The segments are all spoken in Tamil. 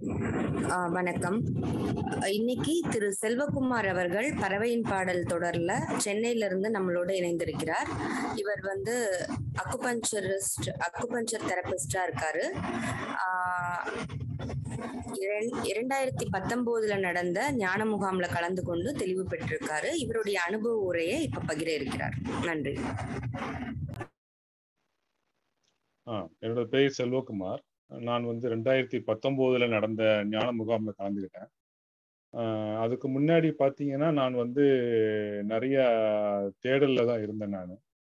ஆ, வணக்கம் இன்னைக்கு திரு செல்வகுமார் அவர்கள் பறவையின் பாடல் தொடர்ல சென்னையில இருந்து நம்மளோட இணைந்திருக்கிறார் இவர் வந்து அக்குபஞ்சரிஸ்ட் அக்குபஞ்சர் தெரபிஸ்டா இருக்காரு ஆ, இரண்- இரண்டாயிரத்தி பத்தொன்பதுல நடந்த ஞான முகாம்ல கலந்து கொண்டு தெளிவு பெற்றிருக்காரு இவருடைய அனுபவ உரையை இப்ப பகிர இருக்கிறார் நன்றி ஆ என்னோட பேர் செல்வகுமார் நான் வந்து ரெண்டாயிரத்தி பத்தொம்போதுல நடந்த ஞான முகாம்ல கலந்துக்கிட்டேன் ஆஹ் அதுக்கு முன்னாடி பார்த்தீங்கன்னா நான் வந்து நிறைய தேடல்ல தான் இருந்தேன் நான்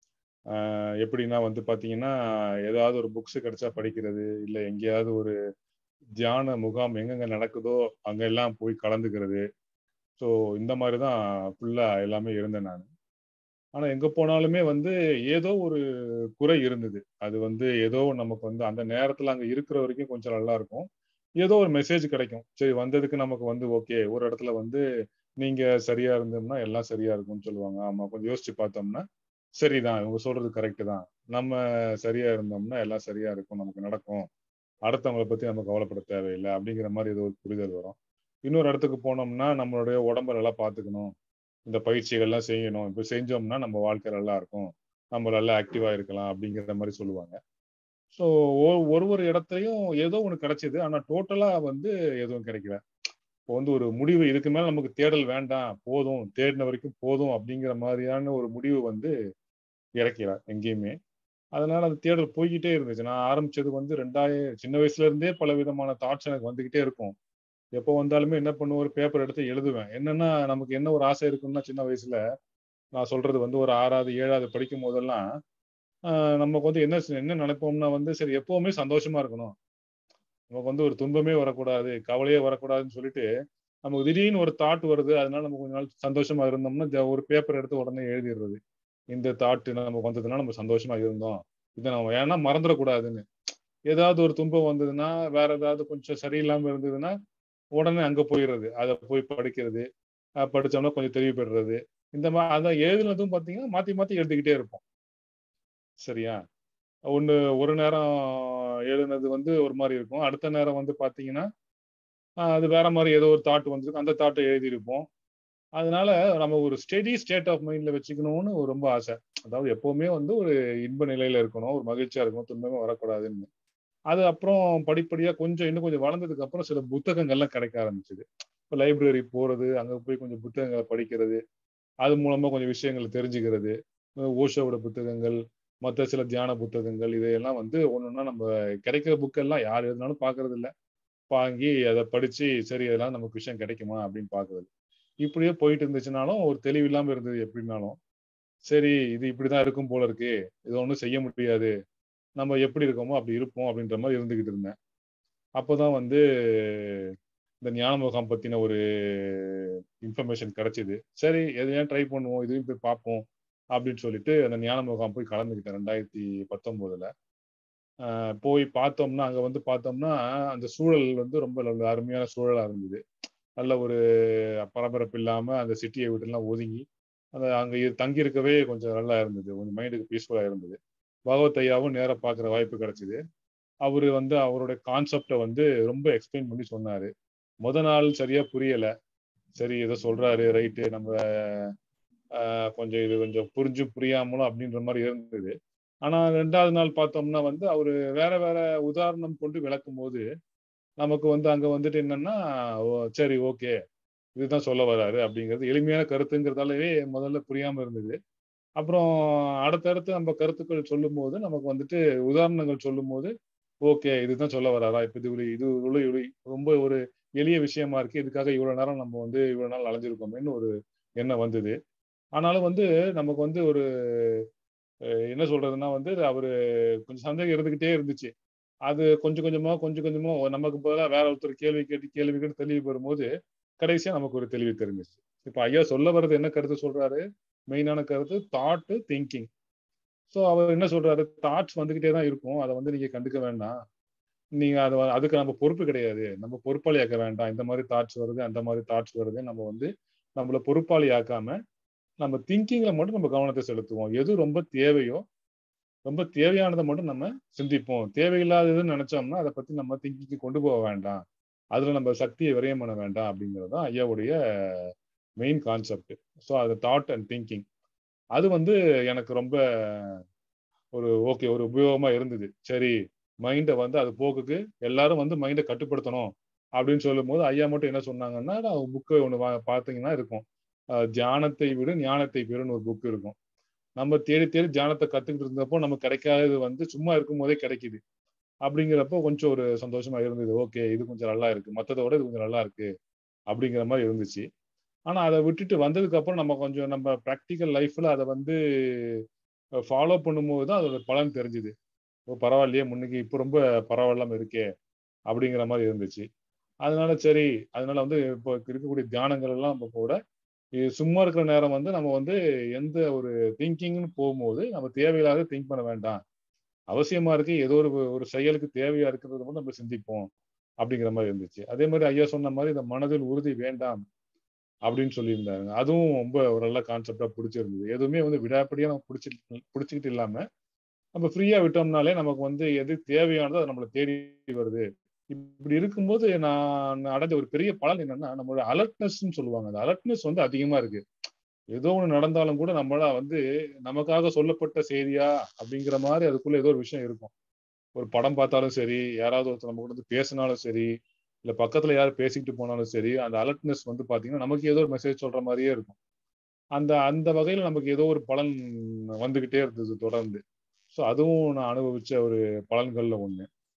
எப்படின்னா வந்து பார்த்தீங்கன்னா ஏதாவது ஒரு புக்ஸ் கிடைச்சா படிக்கிறது இல்லை எங்கேயாவது ஒரு தியான முகாம் எங்கெங்க நடக்குதோ அங்கெல்லாம் போய் கலந்துக்கிறது ஸோ இந்த மாதிரி தான் ஃபுல்லாக எல்லாமே இருந்தேன் நான் ஆனால் எங்கே போனாலுமே வந்து ஏதோ ஒரு குறை இருந்தது அது வந்து ஏதோ நமக்கு வந்து அந்த நேரத்தில் அங்கே இருக்கிற வரைக்கும் கொஞ்சம் நல்லா இருக்கும் ஏதோ ஒரு மெசேஜ் கிடைக்கும் சரி வந்ததுக்கு நமக்கு வந்து ஓகே ஒரு இடத்துல வந்து நீங்க சரியா இருந்தோம்னா எல்லாம் சரியா இருக்கும்னு சொல்லுவாங்க ஆமா கொஞ்சம் யோசிச்சு பார்த்தோம்னா சரிதான் இவங்க சொல்றது கரெக்டு தான் நம்ம சரியா இருந்தோம்னா எல்லாம் சரியா இருக்கும் நமக்கு நடக்கும் அடுத்தவங்களை பத்தி நம்ம கவலைப்பட தேவையில்லை அப்படிங்கிற மாதிரி ஏதோ ஒரு புரிதல் வரும் இன்னொரு இடத்துக்கு போனோம்னா நம்மளுடைய உடம்ப நல்லா பார்த்துக்கணும் இந்த பயிற்சிகள்லாம் செய்யணும் இப்போ செஞ்சோம்னா நம்ம வாழ்க்கை நல்லா இருக்கும் நம்ம நல்லா ஆக்டிவா இருக்கலாம் அப்படிங்கிற மாதிரி சொல்லுவாங்க ஸோ ஒரு ஒரு இடத்துலையும் ஏதோ ஒன்று கிடைச்சது ஆனால் டோட்டலா வந்து எதுவும் கிடைக்கல இப்போ வந்து ஒரு முடிவு இதுக்கு மேல நமக்கு தேடல் வேண்டாம் போதும் தேடின வரைக்கும் போதும் அப்படிங்கிற மாதிரியான ஒரு முடிவு வந்து இறக்கல எங்கேயுமே அதனால அந்த தேடல் போய்கிட்டே இருந்துச்சு நான் ஆரம்பிச்சது வந்து ரெண்டாயிரம் சின்ன வயசுல இருந்தே பல விதமான தாட்ஸ் எனக்கு வந்துகிட்டே இருக்கும் எப்போ வந்தாலுமே என்ன பண்ணுவோம் ஒரு பேப்பர் எடுத்து எழுதுவேன் என்னன்னா நமக்கு என்ன ஒரு ஆசை இருக்குன்னா சின்ன வயசுல நான் சொல்றது வந்து ஒரு ஆறாவது ஏழாவது படிக்கும் போதெல்லாம் ஆஹ் நமக்கு வந்து என்ன என்ன நினைப்போம்னா வந்து சரி எப்பவுமே சந்தோஷமா இருக்கணும் நமக்கு வந்து ஒரு துன்பமே வரக்கூடாது கவலையே வரக்கூடாதுன்னு சொல்லிட்டு நமக்கு திடீர்னு ஒரு தாட் வருது அதனால நம்ம கொஞ்ச நாள் சந்தோஷமா இருந்தோம்னா ஜ- ஒரு பேப்பர் எடுத்து உடனே எழுதிடுறது இந்த தாட் நமக்கு வந்ததுன்னா நம்ம சந்தோஷமா இருந்தோம் இதை நம்ம ஏன்னா மறந்துடக்கூடாதுன்னு ஏதாவது ஒரு துன்பம் வந்ததுன்னா வேற ஏதாவது கொஞ்சம் சரியில்லாம இருந்ததுன்னா உடனே அங்க போயிடுறது அதை போய் படிக்கிறது அஹ் படிச்சோம்னா கொஞ்சம் தெளிவு பெறுறது இந்த மாதிரி அதான் எழுதுனதும் பார்த்தீங்கன்னா மாத்தி மாத்தி எழுதிக்கிட்டே இருப்போம் சரியா ஒன்று ஒரு நேரம் எழுதுனது வந்து ஒரு மாதிரி இருக்கும் அடுத்த நேரம் வந்து பார்த்தீங்கன்னா ஆஹ் அது வேற மாதிரி ஏதோ ஒரு தாட் வந்திருக்கும் அந்த தாட்டை எழுதியிருப்போம் அதனால நம்ம ஒரு ஸ்டெடி ஸ்டேட் ஆஃப் மைண்ட்ல வச்சுக்கணும்னு ஒரு ரொம்ப ஆசை அதாவது எப்பவுமே வந்து ஒரு இன்ப நிலையில இருக்கணும் ஒரு மகிழ்ச்சியா இருக்கணும் துன்பமே வரக்கூடாதுன்னு அது அப்புறம் படிப்படியா கொஞ்சம் இன்னும் கொஞ்சம் வளர்ந்ததுக்கு அப்புறம் சில புத்தகங்கள்லாம் கிடைக்க ஆரம்பிச்சது இப்போ லைப்ரரி போறது அங்க போய் கொஞ்சம் புத்தகங்களை படிக்கிறது அது மூலமா கொஞ்சம் விஷயங்களை தெரிஞ்சுக்கிறது அஹ் ஓஷோவோட புத்தகங்கள் மற்ற சில தியான புத்தகங்கள் இதையெல்லாம் வந்து ஒன்னொன்னா நம்ம கிடைக்கிற புக்கெல்லாம் யார் எழுதினாலும் பார்க்கறது இல்ல வாங்கி அதை படிச்சு சரி இதெல்லாம் நமக்கு விஷயம் கிடைக்குமா அப்படின்னு பார்க்கறது இப்படியே போயிட்டு இருந்துச்சுனாலும் ஒரு தெளிவு இல்லாம இருந்தது எப்படின்னாலும் சரி இது இப்படிதான் இருக்கும் போல இருக்கு இது ஒன்றும் செய்ய முடியாது நம்ம எப்படி இருக்கோமோ அப்படி இருப்போம் அப்படின்ற மாதிரி இருந்துகிட்டு இருந்தேன் அப்போதான் வந்து இந்த ஞான முகாம் பத்தின ஒரு இன்ஃபர்மேஷன் கிடைச்சிது சரி எதையும் ட்ரை பண்ணுவோம் இதையும் போய் பார்ப்போம் அப்படின்னு சொல்லிட்டு அந்த ஞான முகாம் போய் கலந்துக்கிட்டேன் ரெண்டாயிரத்தி பத்தொன்பதுல ஆஹ் போய் பார்த்தோம்னா அங்க வந்து பார்த்தோம்னா அந்த சூழல் வந்து ரொம்ப நல்ல அருமையான சூழலா இருந்தது நல்ல ஒரு பரபரப்பு இல்லாம அந்த சிட்டியை விட்டுலாம் ஒதுங்கி அந்த அங்க இரு- தங்கி இருக்கவே கொஞ்சம் நல்லா இருந்தது கொஞ்சம் மைண்டுக்கு பீஸ்ஃபுல்லா இருந்தது பகவத் ஐயாவும் நேரா பார்க்குற வாய்ப்பு கிடைச்சிது அவரு வந்து அவருடைய கான்செப்டை வந்து ரொம்ப எக்ஸ்பிளைன் பண்ணி சொன்னாரு முத நாள் சரியா புரியல சரி ஏதோ சொல்றாரு ரைட்டு நம்ம ஆஹ் கொஞ்சம் இது கொஞ்சம் புரிஞ்சும் புரியாமலும் அப்படின்ற மாதிரி இருந்தது ஆனா ரெண்டாவது நாள் பார்த்தோம்னா வந்து அவரு வேற வேற உதாரணம் கொண்டு விளக்கும் போது நமக்கு வந்து அங்க வந்துட்டு என்னன்னா ஓ, சரி ஓகே இதுதான் சொல்ல வராரு அப்படிங்கிறது எளிமையான கருத்துங்கிறதாலவே முதல்ல புரியாம இருந்தது அப்புறம் அடுத்தடுத்து நம்ம கருத்துக்கள் சொல்லும்போது நமக்கு வந்துட்டு உதாரணங்கள் சொல்லும்போது ஓகே இதுதான் சொல்ல வராரா இப்ப இது ஒரு- இது உள்ள இவ்வளவு ரொம்ப ஒரு எளிய விஷயமா இருக்கு இதுக்காக இவ்வளவு நேரம் நம்ம வந்து இவ்வளவு நாள் அலைஞ்சிருக்கோமேன்னு ஒரு எண்ணம் வந்தது ஆனாலும் வந்து நமக்கு வந்து ஒரு அஹ், என்ன சொல்றதுன்னா வந்து அவரு கொஞ்சம் சந்தேகம் இருந்துகிட்டே இருந்துச்சு அது கொஞ்சம் கொஞ்சமா கொஞ்சம் கொஞ்சமா நமக்கு பதிலாக வேற ஒருத்தர் கேள்வி கேட்டு கேள்வி கேட்டு தெளிவு பெறும்போது கடைசியா நமக்கு ஒரு தெளிவு தெரிஞ்சிச்சு இப்ப ஐயா சொல்ல வர்றது என்ன கருத்து சொல்றாரு மெயினான கருத்து தாட்டு திங்கிங் ஸோ அவர் என்ன சொல்றாரு தாட்ஸ் வந்துகிட்டே தான் இருக்கும் அதை வந்து நீங்க கண்டுக்க வேண்டாம் நீங்க அதை வ- அதுக்கு நம்ம பொறுப்பு கிடையாது நம்ம பொறுப்பாளி ஆக்க வேண்டாம் இந்த மாதிரி தாட்ஸ் வருது அந்த மாதிரி தாட்ஸ் வருது நம்ம வந்து நம்மள பொறுப்பாளி ஆக்காம நம்ம திங்கிங்ல மட்டும் நம்ம கவனத்தை செலுத்துவோம் எது ரொம்ப தேவையோ ரொம்ப தேவையானதை மட்டும் நம்ம சிந்திப்போம் தேவையில்லாததுன்னு நினைச்சோம்னா அதை பத்தி நம்ம திங்கிங்க்கு கொண்டு போக வேண்டாம் அதுல நம்ம சக்தியை விரயம் பண்ண வேண்டாம் அப்படிங்கிறது தான் ஐயாவுடைய மெயின் கான்செப்ட் ஸோ அது தாட் அண்ட் திங்கிங் அது வந்து எனக்கு ரொம்ப ஒரு ஓகே ஒரு உபயோகமா இருந்தது சரி மைண்டை வந்து அது போக்குக்கு எல்லாரும் வந்து மைண்டை கட்டுப்படுத்தணும் அப்படின்னு சொல்லும் போது ஐயா மட்டும் என்ன சொன்னாங்கன்னா புக்கு ஒன்று பார்த்தீங்கன்னா இருக்கும் தியானத்தை விட ஞானத்தை பெறுன்னு ஒரு புக் இருக்கும் நம்ம தேடி தேடி தியானத்தை கத்துக்கிட்டு இருந்தப்போ நமக்கு கிடைக்காதது வந்து சும்மா இருக்கும் போதே கிடைக்குது அப்படிங்கிறப்போ கொஞ்சம் ஒரு சந்தோஷமா இருந்தது ஓகே இது கொஞ்சம் நல்லா இருக்கு மற்றதை விட இது கொஞ்சம் நல்லா இருக்கு அப்படிங்கிற மாதிரி இருந்துச்சு ஆனா அதை விட்டுட்டு வந்ததுக்கு அப்புறம் நம்ம கொஞ்சம் நம்ம ப்ராக்டிக்கல் லைஃப்ல அதை வந்து ஃபாலோ பண்ணும்போது தான் அதோட பலன் தெரிஞ்சுது ஓ பரவாயில்லையே முன்னைக்கு இப்போ ரொம்ப பரவாயில்லாம இருக்கே அப்படிங்கிற மாதிரி இருந்துச்சு அதனால சரி அதனால வந்து இப்போ இருக்கக்கூடிய தியானங்கள் எல்லாம் நம்ம கூட சும்மா இருக்கிற நேரம் வந்து நம்ம வந்து எந்த ஒரு திங்கிங்னு போகும்போது நம்ம தேவையில்லாத திங்க் பண்ண வேண்டாம் அவசியமா இருக்கு ஏதோ ஒரு ஒரு செயலுக்கு தேவையா இருக்கிறத வந்து நம்ம சிந்திப்போம் அப்படிங்கிற மாதிரி இருந்துச்சு அதே மாதிரி ஐயா சொன்ன மாதிரி இந்த மனதில் உறுதி வேண்டாம் அப்படின்னு சொல்லியிருந்தாங்க அதுவும் ரொம்ப ஒரு நல்ல கான்செப்டா பிடிச்சிருந்தது எதுவுமே வந்து விடாப்படியா நம்ம பிடிச்சி பிடிச்சிக்கிட்டு இல்லாம நம்ம ஃப்ரீயா விட்டோம்னாலே நமக்கு வந்து எது தேவையானதோ அது நம்மளை தேடி வருது இப்படி இருக்கும்போது நான் அடைஞ்ச ஒரு பெரிய பலன் என்னன்னா நம்மளோட அலர்ட்னஸ்ன்னு சொல்லுவாங்க அந்த அலர்ட்னஸ் வந்து அதிகமா இருக்கு ஏதோ ஒன்று நடந்தாலும் கூட நம்மளா வந்து நமக்காக சொல்லப்பட்ட செய்தியா அப்படிங்கிற மாதிரி அதுக்குள்ள ஏதோ ஒரு விஷயம் இருக்கும் ஒரு படம் பார்த்தாலும் சரி யாராவது ஒருத்தர் நம்ம கூட வந்து பேசினாலும் சரி இல்ல பக்கத்துல யார் பேசிக்கிட்டு போனாலும் சரி அந்த அலர்ட்னஸ் வந்து பாத்தீங்கன்னா நமக்கு ஏதோ ஒரு மெசேஜ் சொல்ற மாதிரியே இருக்கும் அந்த அந்த வகையில நமக்கு ஏதோ ஒரு பலன் வந்துகிட்டே இருந்தது தொடர்ந்து ஸோ அதுவும் நான் அனுபவிச்ச ஒரு பலன்கள்ல ஒண்ணு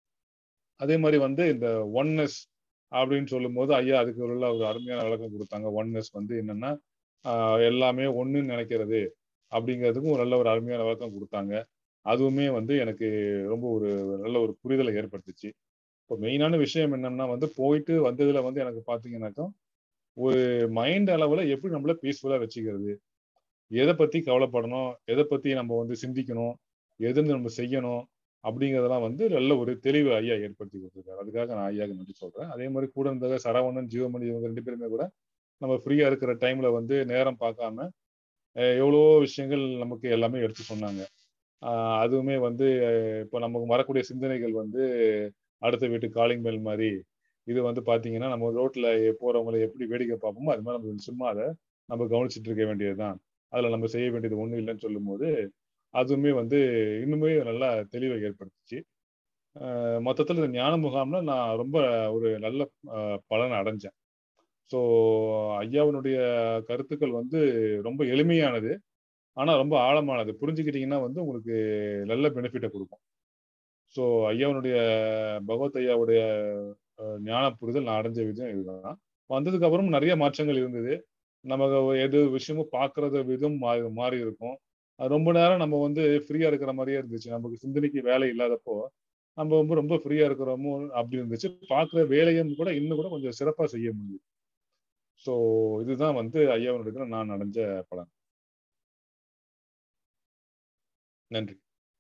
அதே மாதிரி வந்து இந்த ஒன்னஸ் அப்படின்னு சொல்லும் போது ஐயா அதுக்கு உள்ள ஒரு அருமையான விளக்கம் கொடுத்தாங்க ஒன்னஸ் வந்து என்னன்னா எல்லாமே ஒண்ணுன்னு நினைக்கிறது அப்படிங்கிறதுக்கும் ஒரு நல்ல ஒரு அருமையான விளக்கம் கொடுத்தாங்க அதுவுமே வந்து எனக்கு ரொம்ப ஒரு நல்ல ஒரு புரிதலை ஏற்படுத்துச்சு இப்போ மெயினான விஷயம் என்னன்னா வந்து போயிட்டு வந்ததுல வந்து எனக்கு பார்த்தீங்கன்னாக்கா ஒரு மைண்ட் அளவுல எப்படி நம்மள பீஸ்ஃபுல்லா வச்சுக்கிறது எதை பத்தி கவலைப்படணும் எதை பத்தி நம்ம வந்து சிந்திக்கணும் எது நம்ம செய்யணும் அப்படிங்கிறதெல்லாம் வந்து நல்ல ஒரு தெளிவு ஐயா ஏற்படுத்தி கொடுத்துருக்காரு அதுக்காக நான் ஐயாவுக்கு நன்றி சொல்றேன் அதே மாதிரி கூட இருந்த சரவணன் ஜீவமணி இவங்க ரெண்டு பேருமே கூட நம்ம ஃப்ரீயா இருக்கிற டைம்ல வந்து நேரம் பார்க்காம எவ்வளோ விஷயங்கள் நமக்கு எல்லாமே எடுத்து சொன்னாங்க அதுவுமே வந்து இப்போ நமக்கு வரக்கூடிய சிந்தனைகள் வந்து அடுத்த வீட்டு காலிங் பெல் மாதிரி இது வந்து பாத்தீங்கன்னா நம்ம ரோட்ல போறவங்களை எப்படி வேடிக்கை பார்ப்போமோ அது மாதிரி நம்ம சும்மா அதை நம்ம கவனிச்சுட்டு இருக்க வேண்டியதுதான் அதுல நம்ம செய்ய வேண்டியது ஒண்ணும் இல்லைன்னு சொல்லும் போது அதுவுமே வந்து இன்னுமே நல்லா தெளிவை ஏற்படுத்துச்சு மொத்தத்தில் இந்த ஞான முகாம்ல நான் ரொம்ப ஒரு நல்ல பலனை அடைஞ்சேன் ஸோ ஐயாவினுடைய கருத்துக்கள் வந்து ரொம்ப எளிமையானது ஆனால் ரொம்ப ஆழமானது புரிஞ்சுக்கிட்டீங்கன்னா வந்து உங்களுக்கு நல்ல பெனிஃபிட்டை கொடுக்கும் ஸோ ஐயாவுடைய பகவத் ஐயாவுடைய ஞான புரிதல் நான் அடைஞ்ச விதம் இதுதான் வந்ததுக்கு அப்புறம் நிறைய மாற்றங்கள் இருந்தது நமக்கு எது விஷயமும் பார்க்கறது விதம் மாறி மாறி இருக்கும் ரொம்ப நேரம் நம்ம வந்து ஃப்ரீயா இருக்கிற மாதிரியே இருந்துச்சு நமக்கு சிந்தனைக்கு வேலை இல்லாதப்போ நம்ம வந்து ரொம்ப ஃப்ரீயா இருக்கிறோமோ அப்படி இருந்துச்சு பார்க்குற வேலையும் கூட இன்னும் கூட கொஞ்சம் சிறப்பா செய்ய முடியுது ஸோ இதுதான் வந்து ஐயாவனுடைய நான் அடைஞ்ச பலன் நன்றி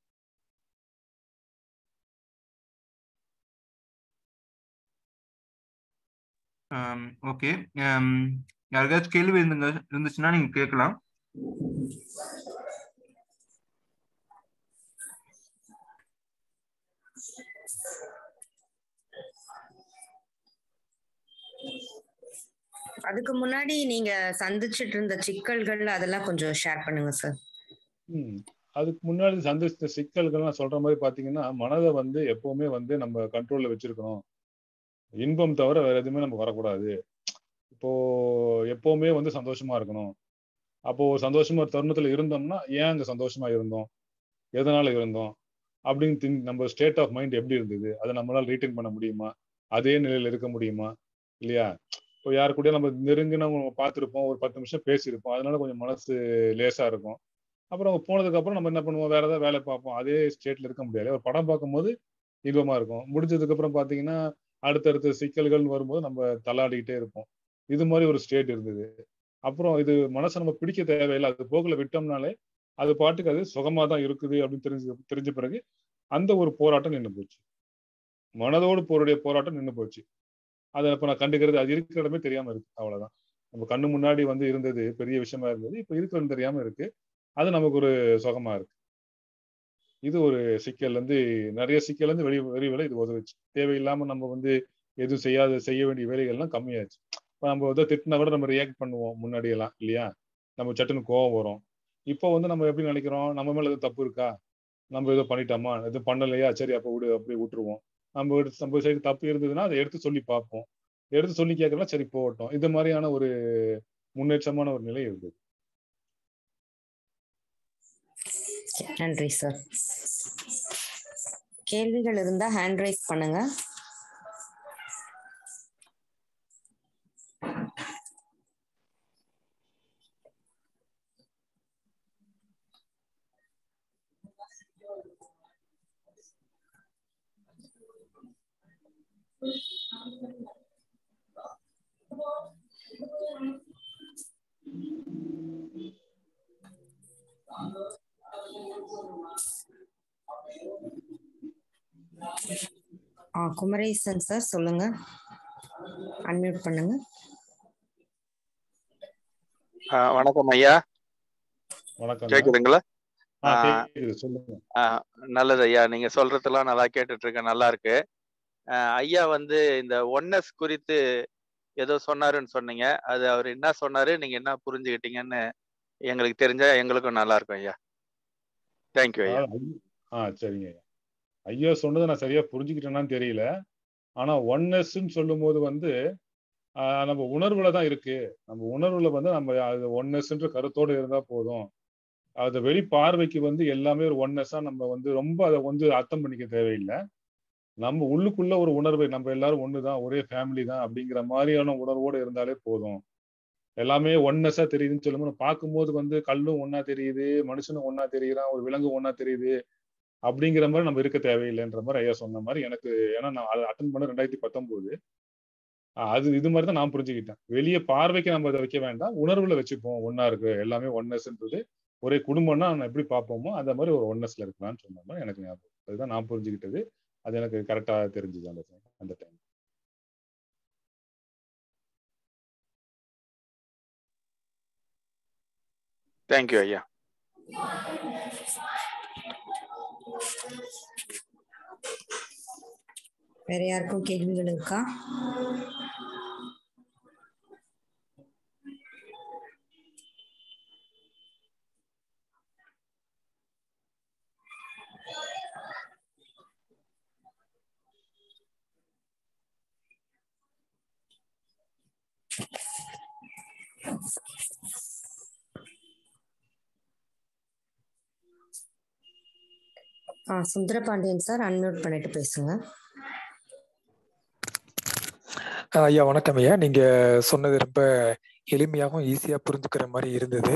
ஓகே யாருக்காச்சும் கேள்வி இருந்துங்க இருந்துச்சுன்னா நீங்க கேட்கலாம் அதுக்கு முன்னாடி நீங்க சந்திச்சிட்டு இருந்த சிக்கல்கள் அதெல்லாம் கொஞ்சம் ஷேர் பண்ணுங்க சார் ம் அதுக்கு முன்னாடி சந்திச்ச சிக்கல்கள்லாம் சொல்ற மாதிரி பாத்தீங்கன்னா மனதை வந்து எப்பவுமே வந்து நம்ம கண்ட்ரோல்ல வச்சிருக்கணும் இன்பம் தவிர வேற எதுவுமே நம்ம வரக்கூடாது இப்போ எப்பவுமே வந்து சந்தோஷமா இருக்கணும் அப்போ சந்தோஷமா ஒரு தருணத்துல இருந்தோம்னா ஏன் அங்க சந்தோஷமா இருந்தோம் எதனால இருந்தோம் அப்படின்னு திங்க் நம்ம ஸ்டேட் ஆஃப் மைண்ட் எப்படி இருந்தது அதை நம்மளால ரீட்டைன் பண்ண முடியுமா அதே நிலையில இருக்க முடியுமா இல்லையா இப்போ யாரு கூட நம்ம நெருங்கினவங்க பார்த்துருப்போம் ஒரு பத்து நிமிஷம் பேசியிருப்போம் அதனால கொஞ்சம் மனசு லேசா இருக்கும் அப்புறம் போனதுக்கு அப்புறம் நம்ம என்ன பண்ணுவோம் வேற ஏதாவது வேலை பார்ப்போம் அதே ஸ்டேட்ல இருக்க முடியாது ஒரு படம் பார்க்கும்போது இன்பமா இருக்கும் முடிஞ்சதுக்கு அப்புறம் பாத்தீங்கன்னா அடுத்தடுத்த சிக்கல்கள் வரும்போது நம்ம தள்ளாடிக்கிட்டே இருப்போம் இது மாதிரி ஒரு ஸ்டேட் இருந்தது அப்புறம் இது மனசை நம்ம பிடிக்க தேவையில்லை அது போக்குல விட்டோம்னாலே அது பாட்டுக்கு அது சுகமா தான் இருக்குது அப்படின்னு தெரிஞ்சு தெரிஞ்ச பிறகு அந்த ஒரு போராட்டம் நின்று போச்சு மனதோடு போருடைய போராட்டம் நின்று போச்சு அதை இப்ப நான் கண்டுக்கிறது அது இருக்கிற இடமே தெரியாம இருக்கு அவ்வளவுதான் நம்ம கண்ணு முன்னாடி வந்து இருந்தது பெரிய விஷயமா இருந்தது இப்ப இருக்கிறது தெரியாம இருக்கு அது நமக்கு ஒரு சுகமா இருக்கு இது ஒரு சிக்கல் வந்து நிறைய சிக்கல் வந்து வெளி வெளியில இது உதவுச்சு தேவையில்லாம நம்ம வந்து எதுவும் செய்யாத செய்ய வேண்டிய வேலைகள்லாம் கம்மியாச்சு இப்போ நம்ம வந்து திட்டினா கூட நம்ம ரியாக்ட் பண்ணுவோம் முன்னாடி எல்லாம் இல்லையா நம்ம சட்டுன்னு கோவம் வரும் இப்போ வந்து நம்ம எப்படி நினைக்கிறோம் நம்ம மேல எதுவும் தப்பு இருக்கா நம்ம ஏதோ பண்ணிட்டோமா எதுவும் பண்ணலையா சரி அப்போ விடு அப்படியே விட்டுருவோம் நம்ம எடுத்து நம்ம சைடு தப்பு இருந்ததுன்னா அதை எடுத்து சொல்லி பார்ப்போம் எடுத்து சொல்லி கேட்கலாம் சரி போகட்டும் இது மாதிரியான ஒரு முன்னேற்றமான ஒரு நிலை இருக்குது நன்றி சார் கேள்விகள் இருந்தா ஹேண்ட் ரைஸ் பண்ணுங்க ஆ குமரேசன் சார் சொல்லுங்க அன்மியூட் பண்ணுங்க ஆ, வணக்கம் ஐயா வணக்கம் கேக்குதுங்களா ஆ, ஆ. கேக்குது சொல்லுங்க ஆ, நல்லது ஐயா நீங்க சொல்றதெல்லாம் நல்லா கேட்டுட்டு இருக்கேன் நல்லா இருக்கு ஆ, ஐயா வந்து இந்த ஒன்னஸ் குறித்து ஏதோ சொன்னாருன்னு சொன்னீங்க அது அவர் என்ன சொன்னாரு நீங்க என்ன புரிஞ்சுக்கிட்டீங்கன்னு எங்களுக்கு தெரிஞ்சா எங்களுக்கும் நல்லா இருக்கும் ஐயா தேங்க்யூ ஐயா அதாவது ஐயா- ஆ சரிங்க ஐயா ஐயா சொன்னதை நான் சரியா புரிஞ்சுக்கிட்டேனான்னு தெரியல ஆனா ஒன்னஸ்ன்னு சொல்லும்போது வந்து ஆஹ் நம்ம உணர்வுல தான் இருக்கு நம்ம உணர்வுல வந்து நம்ம அது ஒன்னஸ்ன்ற கருத்தோட இருந்தா போதும் அது வெளி பார்வைக்கு வந்து எல்லாமே ஒரு ஒன்னஸா நம்ம வந்து ரொம்ப அதை வந்து அர்த்தம் பண்ணிக்க தேவையில்லை நம்ம உள்ளுக்குள்ள ஒரு உணர்வை நம்ம எல்லாரும் ஒண்ணுதான் ஒரே ஃபேமிலி தான் அப்படிங்கிற மாதிரியான உணர்வோட இருந்தாலே போதும் எல்லாமே ஒன்னஸா தெரியுதுன்னு சொல்லும்போது பார்க்கும்போது வந்து கல்லும் ஒண்ணா தெரியுது மனுஷனும் ஒண்ணா தெரியுறான் ஒரு விலங்கு ஒண்ணா தெரியுது அப்படிங்கிற மாதிரி நம்ம இருக்க தேவையில்லைன்ற மாதிரி ஐயா சொன்ன மாதிரி எனக்கு ஏன்னா நான் அதை அட்டன் பண்ண ரெண்டாயிரத்தி பத்தொன்பது அது இது மாதிரி தான் நான் புரிஞ்சுக்கிட்டேன் வெளியே பார்வைக்கு நம்ம அதை வைக்க வேண்டாம் உணர்வுல வச்சுப்போம் ஒண்ணா இருக்கு எல்லாமே ஒன்னஸ்ன்றது ஒரே குடும்பம்னா நம்ம எப்படி பார்ப்போமோ அந்த மாதிரி ஒரு ஒன்னஸ்ல இருக்கலாம்னு சொன்ன மாதிரி எனக்கு ஞாபகம் அதுதான் நான் புரிஞ்சுக்கிட்டது அது எனக்கு கரெக்டா தெரிஞ்சுது அந்த time- அந்த டைம் தேங்க்யூ ஐயா வேற யாருக்கும் கேள்விகள் இருக்கா ஆ சுந்தரபாண்டியன் சார் அன்மியூட் பண்ணிட்டு பேசுங்க ஆ, ஐயா வணக்கம் ஐயா நீங்க சொன்னது ரொம்ப எளிமையாகவும் ஈஸியா புரிஞ்சுக்கிற மாதிரி இருந்தது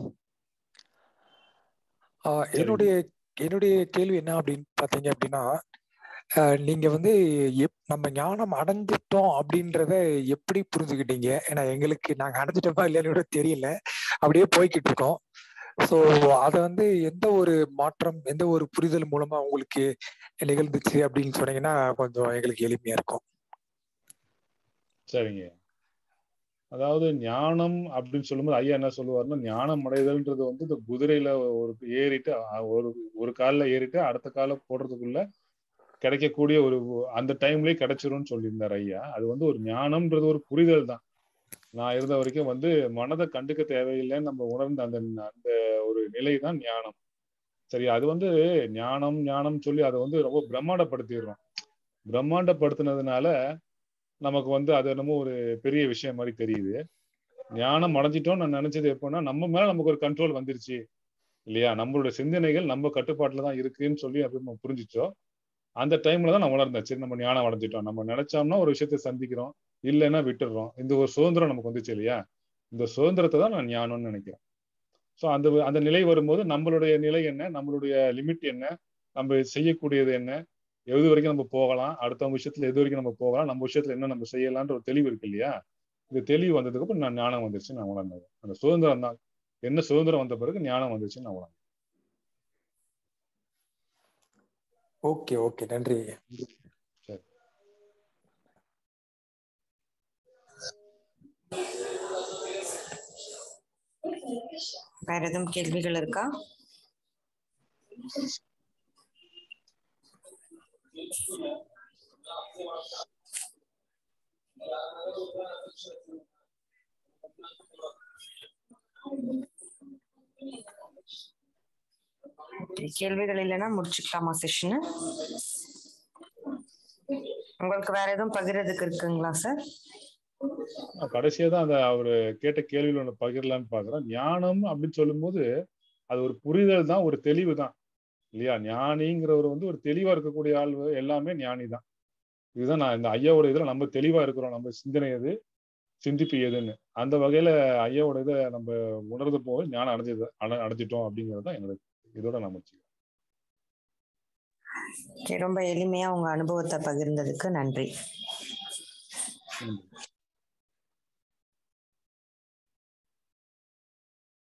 ஆ, என்னுடைய என்னுடைய கேள்வி என்ன அப்படின்னு பாத்தீங்க அப்படின்னா ஆ, நீங்க வந்து எப் நம்ம ஞானம் அடைஞ்சிட்டோம் அப்படின்றத எப்படி புரிஞ்சுக்கிட்டீங்க ஏன்னா எங்களுக்கு நாங்க அடைஞ்சிட்டோமா இல்லையான்னு கூட தெரியல அப்படியே போய்கிட்டு இருக்கோம் ஸோ அதை வந்து எந்த ஒரு மாற்றம் எந்த ஒரு புரிதல் மூலமா உங்களுக்கு நிகழ்ந்துச்சு அப்படின்னு சொன்னீங்கன்னா கொஞ்சம் எங்களுக்கு எளிமையா இருக்கும் சரிங்க அதாவது ஞானம் அப்படின்னு சொல்லும்போது ஐயா என்ன சொல்லுவாருன்னா ஞானம் அடைதல்ன்றது வந்து இந்த குதிரையில ஒரு ஏறிட்டு அ- ஒரு ஒரு கால்ல ஏறிட்டு அடுத்த கால போடுறதுக்குள்ள கிடைக்கக்கூடிய ஒரு அந்த டைம்லயே கிடைச்சிரும்னு சொல்லியிருந்தார் ஐயா அது வந்து ஒரு ஞானம்ன்றது ஒரு புரிதல் தான் நான் இருந்த வரைக்கும் வந்து மனதை கண்டுக்க தேவையில்லைன்னு நம்ம உணர்ந்த அந்த அந்த ஒரு நிலை தான் ஞானம் சரி அது வந்து ஞானம் ஞானம் சொல்லி அதை வந்து ரொம்ப பிரம்மாண்டப்படுத்திடுறோம் பிரம்மாண்டப்படுத்தினதுனால நமக்கு வந்து அது என்னமோ ஒரு பெரிய விஷயம் மாதிரி தெரியுது ஞானம் அடைஞ்சிட்டோம் நான் நினைச்சது எப்படின்னா நம்ம மேல நமக்கு ஒரு கண்ட்ரோல் வந்துருச்சு இல்லையா நம்மளுடைய சிந்தனைகள் நம்ம கட்டுப்பாட்டுல தான் இருக்குன்னு சொல்லி அப்படி நம்ம புரிஞ்சிச்சோ அந்த டைம்ல தான் நான் உணர்ந்தேன் சரி நம்ம ஞானம் அடைஞ்சிட்டோம் நம்ம நினைச்சோம்னா ஒரு விஷயத்தை சந்திக்கிறோம் இல்லைன்னா விட்டுடுறோம் இந்த ஒரு சுதந்திரம் நமக்கு வந்துச்சு இல்லையா இந்த சுதந்திரத்தை தான் நான் ஞானம்னு நினைக்கிறேன் ஸோ அந்த அந்த நிலை வரும்போது நம்மளுடைய நிலை என்ன நம்மளுடைய லிமிட் என்ன நம்ம செய்யக்கூடியது என்ன எது வரைக்கும் நம்ம போகலாம் அடுத்தவங்க விஷயத்துல எது வரைக்கும் நம்ம போகலாம் நம்ம விஷயத்துல என்ன நம்ம செய்யலான்ற ஒரு தெளிவு இருக்கு இல்லையா இந்த தெளிவு வந்ததுக்கு அப்புறம் நான் ஞானம் வந்துருச்சு நான் உணர்ந்தது அந்த சுதந்திரம் தான் என்ன சுதந்திரம் வந்த பிறகு ஞானம் வந்துருச்சு நான் உணர்ந்தேன் ஓகே ஓகே நன்றி ஐயா சரி வேற எதுவும் கேள்விகள் இருக்கா கேள்விகள் இல்லைன்னா முடிச்சுக்கலாமா செஷனு உங்களுக்கு வேற எதுவும் பகிர்றதுக்கு இருக்குங்களா சார் கடைசியா தான் அந்த அவரு கேட்ட கேள்வியில் ஒன்று பகிரலான்னு பாக்குறேன் ஞானம் அப்படின்னு சொல்லும்போது அது ஒரு புரிதல் தான் ஒரு தெளிவு தான் இல்லையா ஞானிங்கிறவர் வந்து ஒரு தெளிவா இருக்கக்கூடிய ஆள் எல்லாமே ஞானி தான் இதுதான் நான் இந்த ஐயாவோட இதுல நம்ம தெளிவா இருக்கிறோம் நம்ம சிந்தனை எது சிந்திப்பு எதுன்னு அந்த வகையில ஐயாவோட இதை நம்ம உணர்ந்து போது ஞானம் அடைஞ்சது அடை அடைஞ்சிட்டோம் அப்படிங்கிறது தான் என்னோட இதோட நான் முடிச்சுக்கிறேன் ரொம்ப எளிமையா உங்க அனுபவத்தை பகிர்ந்ததுக்கு நன்றி நன்றி